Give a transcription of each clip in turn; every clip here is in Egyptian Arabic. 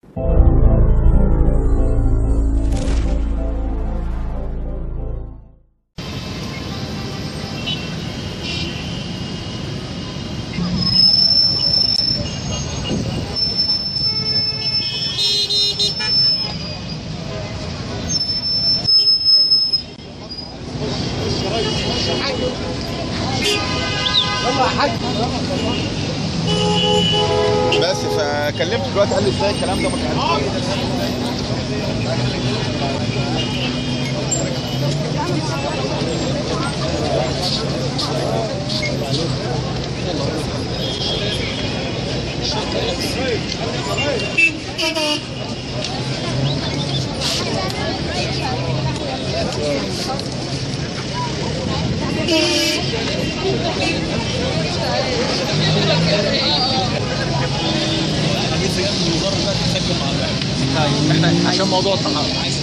بس فكلمت دلوقتي قال لي ازاي الكلام ده ما كانش احنا عشان موضوع الطعام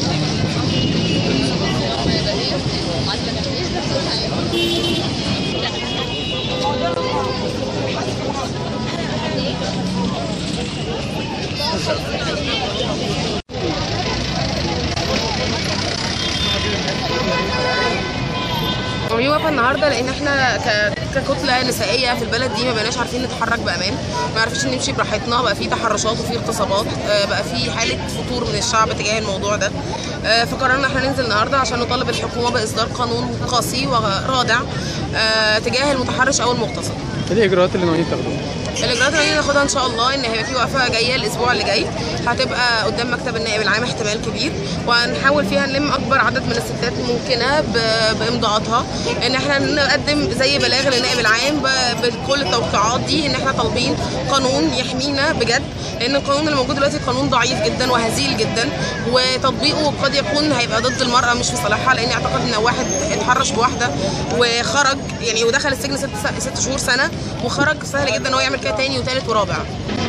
عاملين وقفه النهارده لان احنا ك- ككتله نسائيه في البلد دي ما بقيناش عارفين نتحرك بامان ما عرفش نمشي براحتنا بقى في تحرشات وفي اغتصابات آه، بقى في حاله فتور من الشعب تجاه الموضوع ده آه، فقررنا احنا ننزل النهارده عشان نطالب الحكومه باصدار قانون قاسي ورادع آه، تجاه المتحرش او المغتصب ايه الاجراءات اللي ناويين تاخدوها؟ الاجراءات اللي ناخدها ان شاء الله ان هيبقى في وقفه جايه الاسبوع اللي جاي هتبقى قدام مكتب النائب العام احتمال كبير وهنحاول فيها نلم اكبر عدد من الستات ممكنه ب- بامضاءاتها ان احنا نقدم زي بلاغ للنائب العام ب- بكل التوقيعات دي ان احنا طالبين قانون يحمينا بجد لان القانون اللي موجود دلوقتي قانون ضعيف جدا وهزيل جدا وتطبيقه قد يكون هيبقى ضد المراه مش في صالحها لان اعتقد ان واحد اتحرش بواحده وخرج يعني ودخل السجن ست ست شهور سنه وخرج سهل جدا ان هو يعمل كده تاني وتالت ورابع